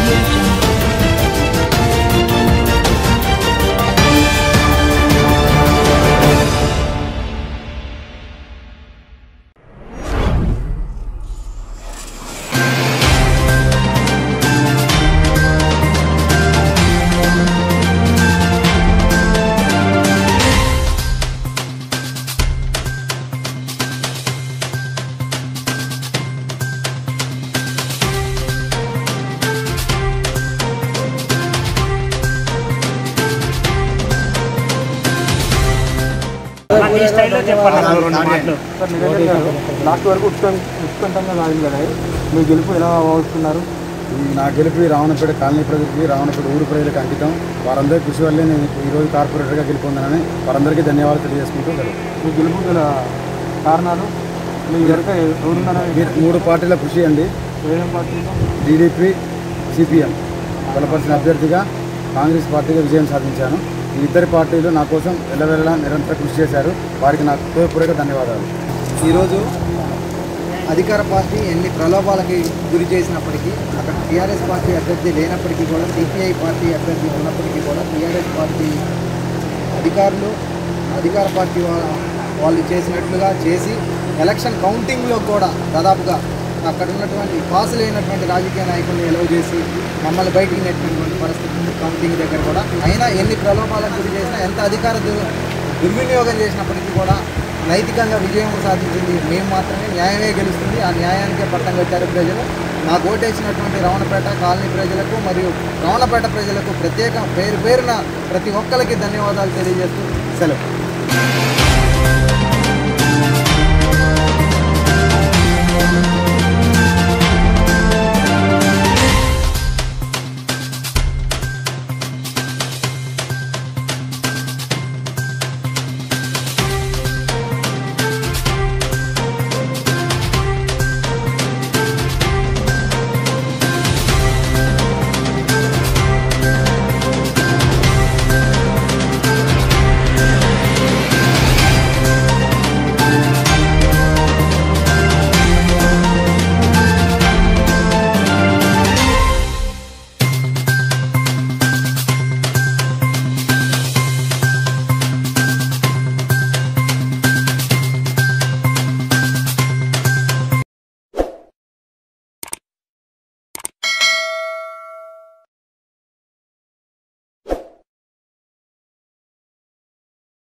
audio jungle. నీ స్టైల్లో చెప్పండి అన్న రెండు మాటలు సార్ నిజంగా లాస్ట్ వరకు ఉత్కం ఉత్కంఠంగా సాగింది కదా మీ గెలుపు ఎలా భావిస్తున్నారు నా గెలుపు ఈ రావణపేట కాలనీ ప్రజలకి రావణపేట ఊరు ప్రజలకు అంకితం వారందరి కృషి వల్లే నేను ఈరోజు కార్పొరేటర్గా గెలుపొందానని వారందరికీ ధన్యవాదాలు తెలియజేసుకుంటూ గెలుపు మీ గెలుపు గల కారణాలు మీ వెనక ఎవరున్నారని ఈ మూడు పార్టీల కృషి అండి ఏం పార్టీ టీడీపీ సిపిఎం బలపరిచిన అభ్యర్థిగా కాంగ్రెస్ పార్టీగా విజయం సాధించాను ఈ ఇద్దరి పార్టీలు నా కోసం ఎల్లవెల్లా నిరంతరం కృషి చేశారు వారికి నా హృదయపూర్వక ధన్యవాదాలు ఈరోజు అధికార పార్టీ ఎన్ని ప్రలోభాలకి గురి చేసినప్పటికీ అక్కడ టీఆర్ఎస్ పార్టీ అభ్యర్థి లేనప్పటికీ కూడా సిపిఐ పార్టీ అభ్యర్థి ఉన్నప్పటికీ కూడా టీఆర్ఎస్ పార్టీ అధికారులు అధికార పార్టీ వా- వాళ్ళు చేసినట్లుగా చేసి ఎలక్షన్ కౌంటింగ్లో కూడా దాదాపుగా అక్కడ ఉన్నటువంటి పాస్ లేనటువంటి రాజకీయ నాయకుల్ని ఎలవ్ చేసి మమ్మల్ని బయటికి నెట్టినటువంటి పరిస్థితి ఉంది కౌంటింగ్ దగ్గర కూడా అయినా ఎన్ని ప్రలోభాలకు గురి చేసినా ఎంత అధికార దు- దుర్వినియోగం చేసినప్పటికీ కూడా నైతికంగా విజయం సాధించింది మేము మాత్రమే న్యాయమే గెలుస్తుంది ఆ న్యాయానికే పట్టం కట్టారు ప్రజలు నాకు ఓటేసినటువంటి రమణపేట కాలనీ ప్రజలకు మరియు రమణపేట ప్రజలకు ప్రత్యేక పేరు పేరున ప్రతి ఒక్కరికి ధన్యవాదాలు తెలియజేస్తూ సెలవు